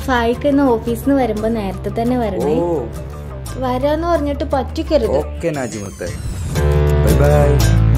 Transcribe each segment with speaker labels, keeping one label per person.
Speaker 1: ഫായിക്ക് ഇന്ന് ഓഫീസിൽ നിന്ന് വരുമ്പോ നേരത്തെ തന്നെ
Speaker 2: ഓ
Speaker 1: വരണേ വരാന്ന് പറഞ്ഞിട്ട് പറ്റിക്കരുത്
Speaker 2: ഓക്കെ നാജിമുത്തെ ബൈ ബൈ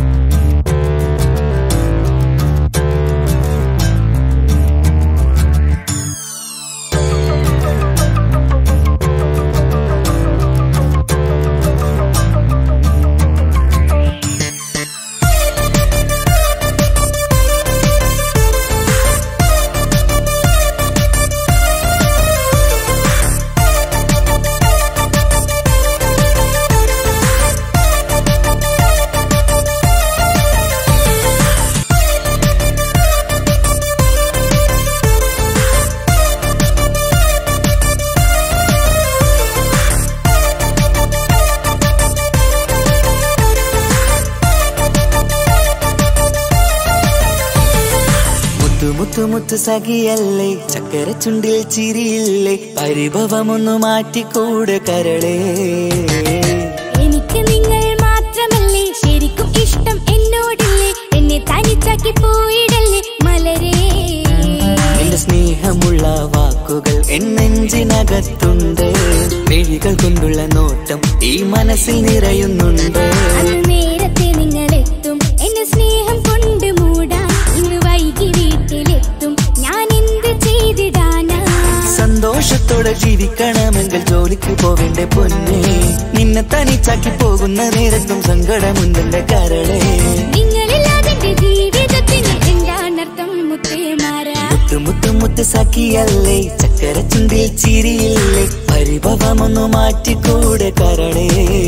Speaker 3: മുത്തു മുത്തു മുത്തു സഖിയല്ലേ ചക്കര ചുണ്ടിൽ ചിരിയില്ലേ പരിഭവമൊന്നു മാറ്റിക്കൂടെ കരളേ
Speaker 4: എനിക്ക് നിങ്ങൾ മാത്രമല്ലേ ശരിക്കും ഇഷ്ടം എന്നോടില്ലേ എന്നെ തനിച്ചാക്കി പോയിടല്ലേ മലരേ
Speaker 3: എന്റെ സ്നേഹമുള്ള വാക്കുകൾ എന്നെഞ്ചിനകത്തുണ്ട് മിഴികൾ കൊണ്ടുള്ള നോട്ടം ഈ മനസ്സിൽ നിറയുന്നുണ്ട്
Speaker 4: അന്ന് നേരത്തെ നിങ്ങൾ എത്തും എന്നെ സ്നേഹം കൊണ്ട് മൂടാൻ ഇന്ന് വൈകി വീട്ടിലെത്തും ഞാൻ എന്ത് ചെയ്തിടാനാ
Speaker 3: സന്തോഷത്തോടെ ജീവിക്കണമെങ്കിൽ ജോലിക്ക് പോവേണ്ട പൊന്നെ നിന്നെ തനിച്ചാക്കി പോകുന്ന നേരത്തും സങ്കടമുണ്ടെന്റെ കരളേ
Speaker 4: നിങ്ങളില്ലാതെ എന്റെ ജീവിതത്തിന് എന്താണർത്ഥം മുത്തേമാരാ
Speaker 3: മുത്തു മുത്തു മുത്ത് സഖിയല്ലേ ചക്കര ചുണ്ടിൽ ചിരിയില്ലേ പരിഭവമൊന്നു മാറ്റിക്കൂടെ കരളേ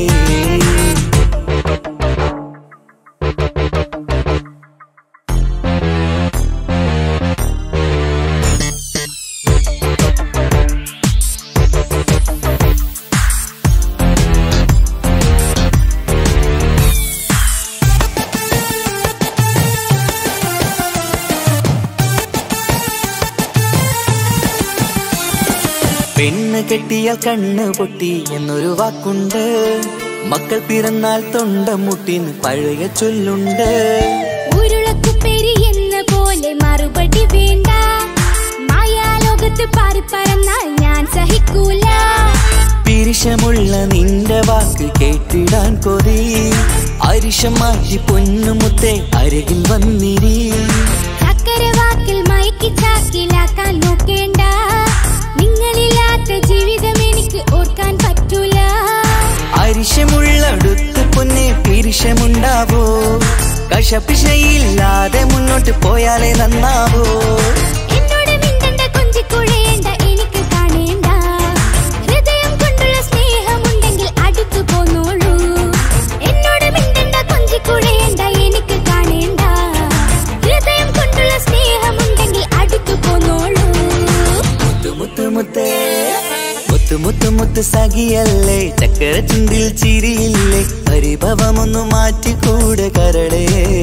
Speaker 3: പെണ്ണ് കെട്ടിയാൽ കണ്ണ് പൊട്ടി എന്നൊരു വാക്കുണ്ട് മക്കൾ പിറന്നാൽ തൊണ്ട മുട്ടിന് പഴയ ചൊല്ലുണ്ട്
Speaker 4: ഉരുളക്കുപ്പേരി എന്ന പോലെ മറുപടി വേണ്ട മായാലോകത്ത് പാറിപ്പറന്നാൽ ഞാൻ സഹിക്കൂല
Speaker 3: പിരിശമുള്ള നിന്റെ വാക്ക് കേട്ടിടാൻ കൊതി അരിശം മാറ്റി പൊന്നുമുത്തെ അരികിൽ വന്നിരി
Speaker 4: ചക്കര വാക്കിൽ മയക്കി ചാക്കിലാക്കാൻ നോക്കേണ്ട നിങ്ങളില്ലാത്ത ജീവിതം എനിക്ക് ഓർക്കാൻ പറ്റൂല
Speaker 3: അരിശമുള്ളടുത്ത് പൊന്നെ പിരിശമുണ്ടാവോ കശപിശയില്ലാതെ മുന്നോട്ട് പോയാലേ നന്നാവോ
Speaker 4: എന്നോട് മിണ്ടണ്ട കൊഞ്ചിക്കുഴയേണ്ട എനിക്ക് കാണേണ്ട ഹൃദയം കൊണ്ടുള്ള സ്നേഹമുണ്ടെങ്കിൽ അടുത്തു പോന്നോളൂ എന്നോട് മിണ്ടണ്ട കൊഞ്ചിക്കുഴയേണ്ട എനിക്ക് കാണേണ്ട ഹൃദയം കൊണ്ടുള്ള സ്നേഹമുണ്ടെങ്കിൽ അടുത്തു പോന്നോളൂ
Speaker 3: മുത്തു മുത്തു മുത്തേ മുത്തു മുത്തു മുത്ത് സഖിയല്ലേ ചക്കര ചുണ്ടിൽ ചിരിയില്ലേ പരിഭവമൊന്നു മാറ്റിക്കൂടെ കരളേ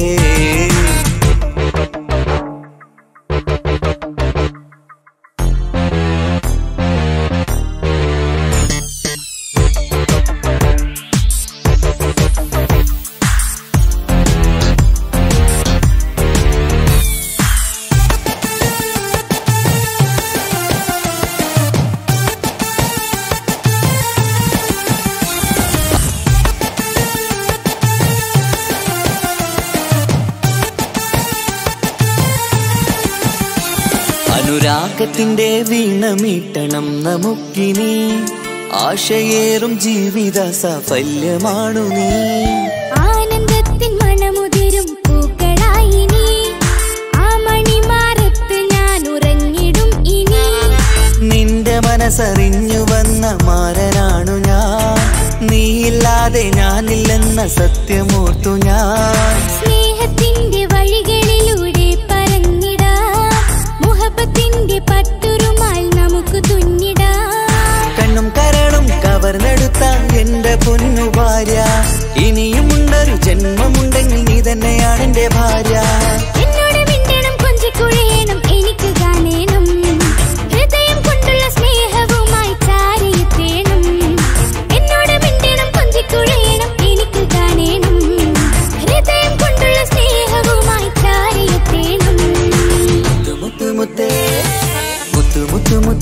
Speaker 3: അനുരാഗത്തിന്റെ വീണമീട്ടണം നമുക്കിനി ആശയേറും ജീവിത സാഫല്യമാണു നീ
Speaker 4: ആനന്ദത്തിൻ മണമുതിരും പൂക്കളായി നീ ആ മണിമാറത്ത് ഞാൻ ഉറങ്ങിടും ഇനി
Speaker 3: നിന്റെ മനസ്സറിഞ്ഞു വന്ന മാരനാണു ഞാൻ നീയില്ലാതെ ഞാനില്ലെന്ന സത്യമോർത്തു ഞാൻ
Speaker 4: സ്നേഹത്തിന്റെ വഴികളിലൂടെ പറഞ്ഞിടാം മുഹബത്തിന്റെ പട്ടുരുമാൽ നമുക്ക് തുന്നിടാം
Speaker 3: കണ്ണും കരളും കവർന്നെടുത്ത എന്റെ പൊന്നു ഭാര്യ ഇനിയുമുണ്ടൊരു ജന്മമുണ്ടെങ്കിൽ നീ തന്നെയാണ് എന്റെ ഭാര്യ
Speaker 4: എന്നോട് മിണ്ടണം കൊഞ്ചിക്കുഴയണം എനിക്ക് കാണേണം ഹൃദയം കൊണ്ടുള്ള സ്നേഹവുമായി ചാരിയെത്തേണം എന്നോട് മിണ്ടണം കൊഞ്ചിക്കുഴയണം എനിക്ക് കാണേണം ഹൃദയം കൊണ്ടുള്ള സ്നേഹവുമായി ചാരിയെത്തേണം
Speaker 3: മുത്തു മുത്തേ മുത്തു മുത്തു മുത്തു സഖി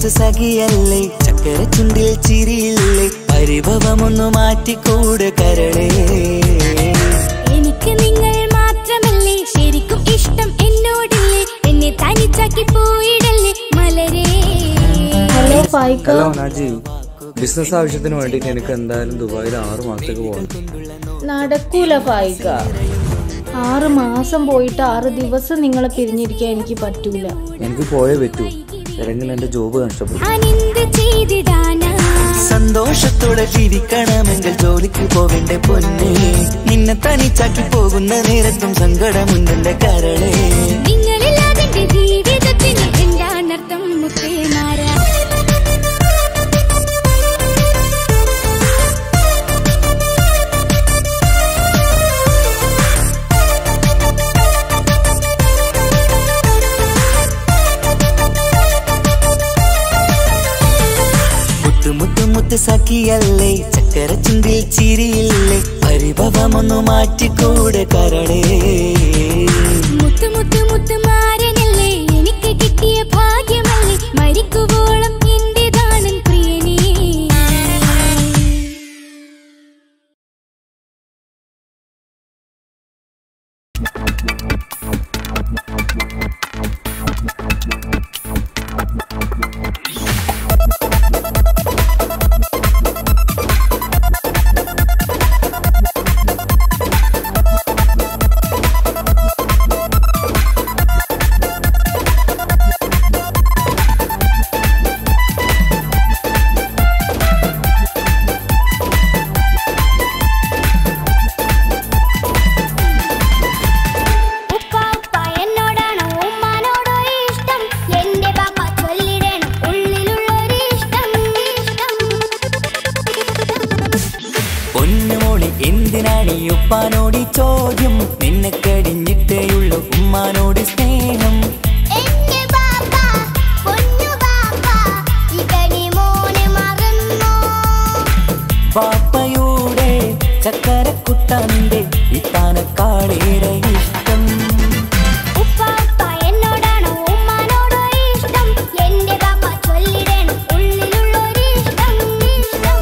Speaker 3: സഖിയല്ലേ ചക്കര ചുണ്ടിൽ ചിരിയില്ലേ പരിഭവമൊന്നു മാറ്റിക്കൂടെ കരളേ
Speaker 4: എനിക്ക് നിങ്ങൾ മാത്രമല്ലേ ശരിക്കും ഇഷ്ടം എന്നോടില്ലേ എന്നെ തനിച്ചാക്കി പോയിടല്ലേ മലരേ
Speaker 1: hello Faika
Speaker 2: hello Naji business ആവശ്യത്തിന് വേണ്ടിയിട്ട് എനിക്ക് എന്തായാലും ദുബായിൽ ആറ് മാസത്തേക്ക് പോകണം
Speaker 1: നടക്കൂല ഫായിക്ക ആറ് മാസം പോയിട്ട് ആറ് ദിവസം നിങ്ങളെ പിരിഞ്ഞിരിക്കാൻ എനിക്ക് പറ്റൂല
Speaker 2: എനിക്ക് പോയേ പറ്റൂ അല്ലെങ്കിൽ എൻ്റെ ജോബ് നഷ്ടപ്പെടും
Speaker 4: ഞാൻ എന്ത് ചെയ്തിടാനാ
Speaker 3: സന്തോഷത്തോടെ ജീവിക്കണമെങ്കിൽ ജോലിക്ക് പോകണ്ടേ പൊന്നെ നിന്നെ തനിച്ചാക്കി പോകുന്ന നേരത്തും സങ്കടമുണ്ടെന്റെ കരളേ
Speaker 4: നിങ്ങളില്ലാതെ എന്റെ ജീവിതത്തിന് എന്താണർത്ഥം മുത്തേമാരാ
Speaker 3: മുത്തു മുത്തു മുത്ത് സഖിയല്ലേ ചക്കര ചുണ്ടിൽ ചിരിയില്ലേ പരിഭവമൊന്നു മാറ്റിക്കൂടെ കരളേ
Speaker 4: മുത്ത് മുത്ത് മുത്ത് മാരനല്ലേ എനിക്ക് കിട്ടിയ ഭാഗ്യമല്ലേ മരിക്കുവോളം എന്റേതാണ് പ്രിയനേ ഉപ്പ ഉപ്പ എന്നോടാണോ ഉമ്മാനോടോ ഇഷ്ടം എന്റെ പാപ്പ ചൊല്ലിടണം ഉള്ളിലുള്ളൊരു ഇഷ്ടം ഇഷ്ടം
Speaker 3: പൊന്നുമോളി എന്തിനാണ് ഈ ഉപ്പാനോട് ഈ ചോദ്യം നിന്നെ കഴിഞ്ഞിട്ടേയുള്ളൂ ഉമ്മാനോട് സ്നേഹം
Speaker 4: എന്റെ പാപ്പ പൊന്നു പാപ്പ ഇതടി മോനെ മറന്നോ
Speaker 3: പാപ്പയുടെ ചക്കരക്കുട്ടന്റെ ഇത്താനക്കാളേറെ ഇഷ്ടം
Speaker 4: ഉപ്പ ഉപ്പ എന്നോടാണോ ഉമ്മാനോടോ ഇഷ്ടം എന്റെ പാപ്പ ചൊല്ലിടണം ഉള്ളിലുള്ളൊരു ഇഷ്ടം ഇഷ്ടം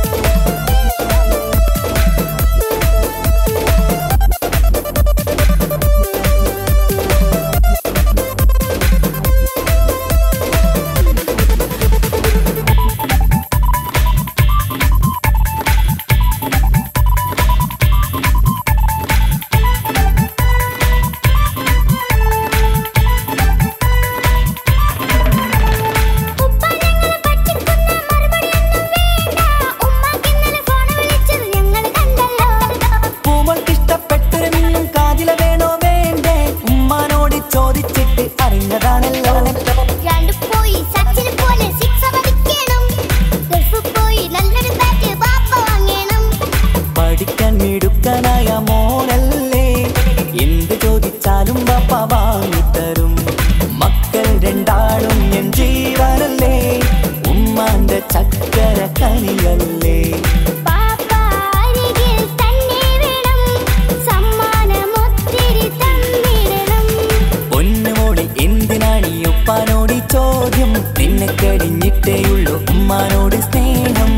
Speaker 4: ഉപ്പ ഞങ്ങളെ പറ്റിക്കുന്ന മറുപടിയൊന്നും വേണ്ട ഉമ്മാക്കിന്നലെ ഫോൺ വിളിച്ചത് ഞങ്ങൾ കണ്ടല്ലോ
Speaker 3: പൂമൾക്ക് ഇഷ്ടപ്പെട്ടൊരു മിന്നും കാതില വേണോ വേണ്ടേ ഉമ്മാനോട് ചോദിച്ചിട്ട് അറിഞ്ഞതാണല്ലോ
Speaker 4: രണ്ട് പോയി സച്ചിന് പോലെ സിക്സ് അടിക്കണം ഗൾഫ് പോയി നല്ലൊരു ബാറ്റ് ബാപ്പ വാങ്ങണം
Speaker 3: പഠിക്കാൻ മിടുക്കനായ മോനല്ലേ എന്ത് ചോദിച്ചാലും പാപ്പ വാങ്ങിത്തരും മക്കൾ രണ്ടാളും എൻ ജീവനല്ലേ ഉമ്മാന്റെ ചക്കര കനിയല്ലേ
Speaker 4: പാപ്പ അരികിൽ തന്നെ വേണം സമ്മാനം ഒത്തിരി തന്നിടണം
Speaker 3: പൊന്നുമോളി എന്തിനാണ് ഈ ഉപ്പാനോട് ഈ ചോദ്യം നിന്നെ കഴിഞ്ഞിട്ടേയുള്ളൂ ഉമ്മാനോട് സ്നേഹം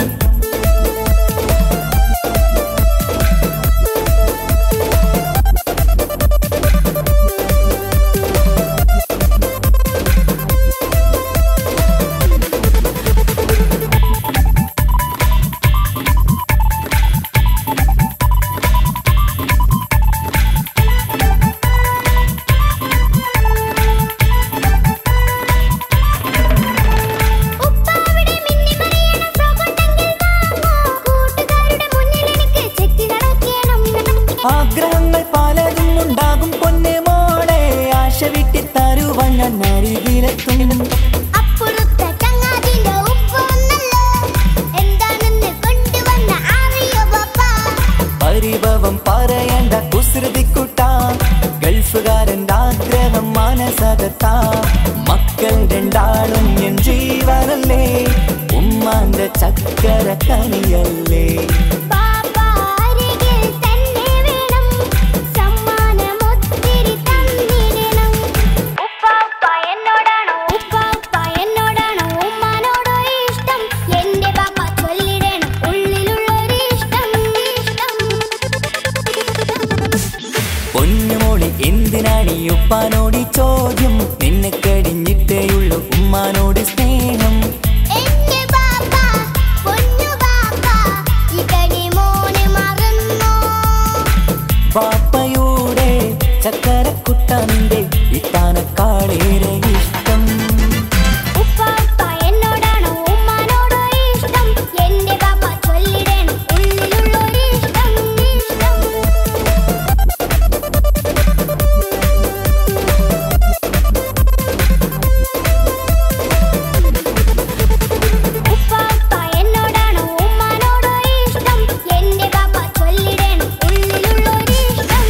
Speaker 4: ഉപ്പ അവിടെ മിന്നി മറിയണ ഫ്രോക്ക് ഉണ്ടെങ്കിൽ വാങ്ങോ കൂട്ടുകാരുടെ മുന്നിൽ എനിക്ക് ചെത്തി നടക്കണം
Speaker 3: ആഗ്രഹങ്ങൾ പലതും ഉണ്ടാകും പൊന്നെ മോളെ ആശ വിട്ടി തരുവാൻ ഞാൻ അരികിലെത്തും
Speaker 4: അപ്പുറത്തെ ചങ്ങാതിന്റെ ഉപ്പ വന്നല്ലോ എന്താണെന്ന് കൊണ്ടുവന്ന അറിയോ പാപ്പ
Speaker 3: പരിഭവം പറയണ്ട കുസൃതിക്കുട്ട ഗൾഫുകാരൻ്റെ ആഗ്രഹം മനസ്സകത്താ മക്കൾ രണ്ടാളും എൻ ജീവനല്ലേ ഉമ്മാന്റെ ചക്കര കനിയല്ലേ
Speaker 4: പാപ്പ അരികിൽ തന്നെ വേണം സമ്മാനം ഒത്തിരി തന്നിടണം ഉപ്പ ഉപ്പ എന്നോടാണോ ഉപ്പ ഉപ്പ എന്നോടാണോ ഉമ്മാനോടോ
Speaker 3: കുഞ്ഞുമോളി എന്തിനാണ് ഈ ഉപ്പാനോട് ഈ ചോദ്യം നിന്നെ കഴിഞ്ഞിട്ടേയുള്ളൂ ഉമ്മാനോട് സ്നേഹം
Speaker 4: എന്റെ ബാപ്പ പൊന്നു ബാപ്പ ഇകടി മോനെ മറന്നോ
Speaker 3: ബാപ്പയുടെ ചക്കരക്കുട്ടന്റെ ഇത്താനക്കാളേറെ ഇഷ്ടം
Speaker 4: ഉപ്പാപ്പ എന്നോടാണോ ഉമ്മാനോടോ ഇഷ്ടം എന്റെ ബാപ്പ ചൊല്ലിടണം ഉള്ളിലുള്ളൊരു ഇഷ്ടം ഇഷ്ടം ഉപ്പാപ്പ എന്നോടാണോ ഉമ്മാനോടോ ഇഷ്ടം എന്റെ ബാപ്പ ചൊല്ലിടണം ഉള്ളിലുള്ളൊരു ഇഷ്ടം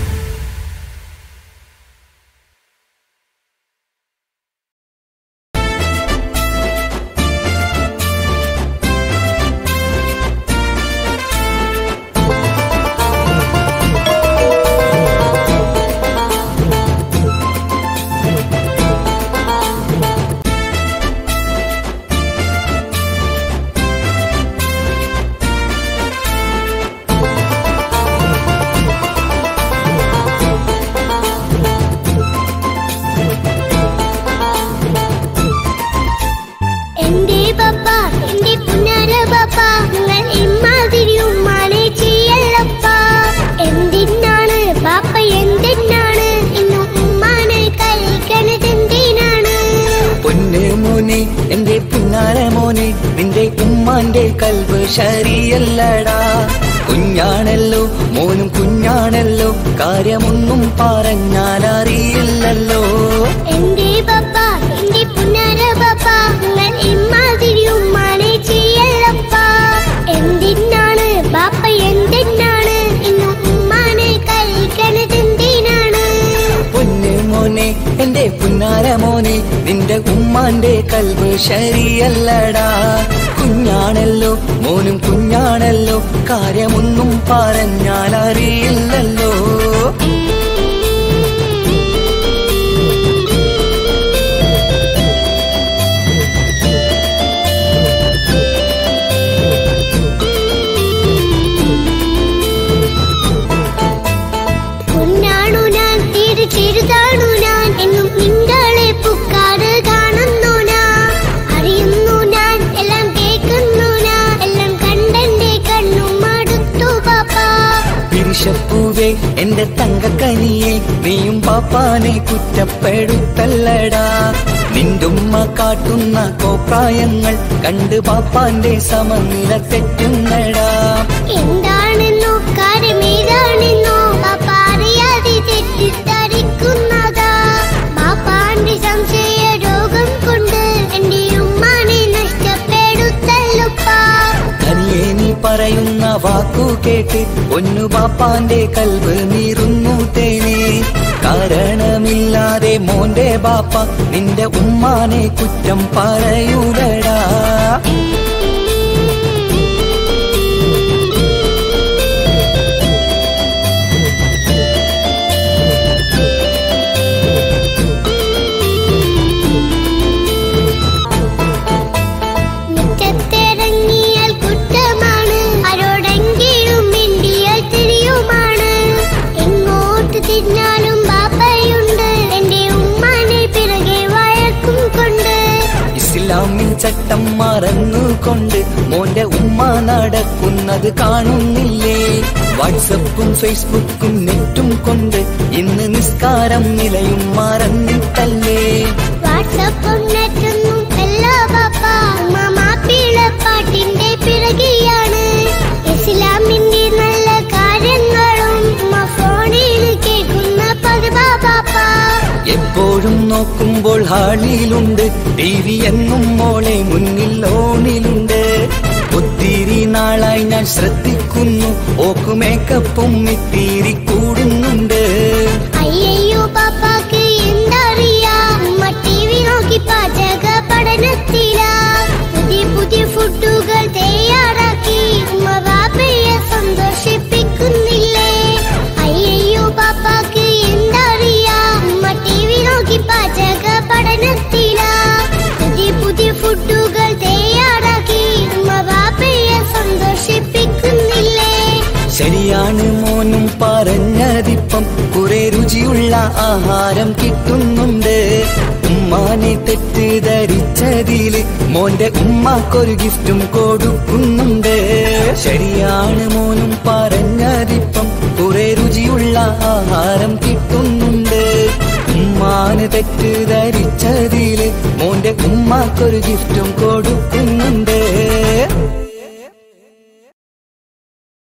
Speaker 4: എന്റെ പപ്പ എന്റെ പുന്നാര പപ്പ നിങ്ങൾ ഇമ്മാതിരി ഉമ്മാനെ ചെയ്യല്ലപ്പ എന്തിനാണ് പാപ്പ എന്തിനാണ് ഇന്ന് ഉമ്മാനെ കഴിക്കണത് എന്തിനാണ്
Speaker 3: പൊന്നെ മോനെ എന്റെ പിന്നാര മോനെ നിന്റെ ഉമ്മാന്റെ കൽവ് ശരിയല്ലടാ കുഞ്ഞാണല്ലോ മോനും കുഞ്ഞാണല്ലോ കാര്യമൊന്നും പറഞ്ഞാൽ അറിയില്ലല്ലോ
Speaker 4: എന്റെ പപ്പ എന്റെ പുന്നാര പപ്പ നിങ്ങൾ ഇമ്മാതിരി ഉമ്മാനെ ചെയ്യല്ലപ്പ എന്തിനാണ് പാപ്പ എന്തിനാണ് ഇന്ന് ഉമ്മാനെ കഴിക്കണത് എന്തിനാണ്
Speaker 3: പൊന്നെ മോനെ എന്റെ പുന്നാര മോനെ നിന്റെ ഉമ്മാന്റെ കൽവ് ശരിയല്ലടാ കുഞ്ഞാണല്ലോ മോനും കുഞ്ഞാണല്ലോ കാര്യമൊന്നും പറഞ്ഞാൽ അറിയില്ലല്ലോ
Speaker 4: പൊന്നാണു ഞാൻ തീരെ ചെറുതാണു ഞാൻ എന്നും നിങ്ങളെ പുക്കാറ് കാണുന്നു ഞാൻ അറിയുന്നു ഞാൻ എല്ലാം കേൾക്കുന്നു ഞാൻ എല്ലാം കണ്ടെന്റെ കണ്ണും മടുത്തു പാപ്പ
Speaker 3: പിരിശപ്പൂവേ എന്റെ തങ്കക്കനിയെ നീയും പാപ്പാനെ കുറ്റപ്പെടുത്തല്ലടാ നിന്റുമ്മ കാട്ടുന്ന കോപ്രായങ്ങൾ കണ്ട് പാപ്പാന്റെ സമനില തെറ്റുന്നടാ
Speaker 4: എന്താണെന്നോ കാര്യമേതാണെന്നോ പാപ്പ അറിയാതെ തെറ്റിദ്ധരിക്കുന്നതാ പാപ്പാന്റെ സംശയ രോഗം കൊണ്ട് എന്റെ ഉമ്മാനെ നഷ്ടപ്പെടുത്തല്ലുപ്പാ
Speaker 3: തനിയെ നീ പറയുന്ന വാക്കു കേട്ട് ഒന്നു പാപ്പാന്റെ കൽവ് നീറുന്നു തേനെ കാരണമില്ലാതെ മോന്റെ ബാപ്പ നിന്റെ ഉമ്മാനെ കുറ്റം പറയൂലടാ
Speaker 4: മുറ്റത്തിറങ്ങിയാൽ കുറ്റമാണ് ആരോടെങ്കിലും മിണ്ടിയാൽ തിരിയുമാണ് എങ്ങോട്ട് തിരിഞ്ഞാലും ബാപ്പയുണ്ട് എന്റെ ഉമ്മാനെ പിറകെ വഴക്കും കൊണ്ട്
Speaker 3: ഇസ്ലാമിൻ ചട്ടം മറന്നുകൊണ്ട് മോന്റെ ഉമ്മ നടക്കുന്നത് കാണുന്നില്ലേ വാട്സപ്പും ഫേസ്ബുക്കും നെറ്റും കൊണ്ട് ഇന്ന് നിസ്കാരം നിലയും മറന്നിട്ടല്ലേ
Speaker 4: വാട്സപ്പും നെറ്റൊന്നും അല്ല ബാപ്പ ഉമ്മ മാപ്പിളപ്പാട്ടിന്റെ പിറകെയാണ് ഇസ്ലാമിന്റെ നല്ല കാര്യങ്ങളും ഉമ്മ ഫോണിൽ കേൾക്കുന്ന പതിവാ ബാപ്പ
Speaker 3: എപ്പോഴും നോക്കുമ്പോൾ ഹാളിയിലുണ്ട് ടി വി എന്നും മോളെ മുന്നിൽ ഓണിലുണ്ട് ഒത്തിരി നാളായി ഞാൻ ശ്രദ്ധിക്കുന്നു ഓക്ക് മേക്കപ്പും ഇത്തിരി കൂടുന്നുണ്ട്
Speaker 4: അയ്യയ്യോ പാപ്പാക്ക് എന്തറിയാ ഉമ്മ ടി വി നോക്കി പാചക പഠനത്തിലാ പുതിയ പുതിയ ഫുഡുകൾ തയ്യാറാക്കി ഉമ്മ ബാപ്പയെ സന്തോഷിപ്പിക്കുന്നില്ലേ അയ്യയ്യോ പാപ്പാക്ക് എന്തറിയാ ഉമ്മ ടി വി നോക്കി പാചക പഠനത്തിലാ പുതിയ പുതിയ ഫുഡുകൾ തയ്യാറാക്കി ഉമ്മ ബാപ്പയെ സന്തോഷിപ്പിക്കുന്നില്ലേ
Speaker 3: ശരിയാണ് മോനും പറഞ്ഞ രുചിയുള്ള ആഹാരം കിട്ടുന്നുണ്ട് ഉമ്മാനെ തെറ്റിദ്ധരിച്ചതില് മോന്റെ ഉമ്മാക്കൊരു ഗിഫ്റ്റും കൊടുക്കുന്നുണ്ട് ശരിയാണ് മോനും പറഞ്ഞതിപ്പം കുറെ രുചിയുള്ള ആഹാരം കിട്ടുന്നുണ്ട് ഉമ്മാന് തെറ്റിദ്ധരിച്ചതില് മോന്റെ ഉമ്മാക്കൊരു ഗിഫ്റ്റും കൊടുക്കുന്നുണ്ട്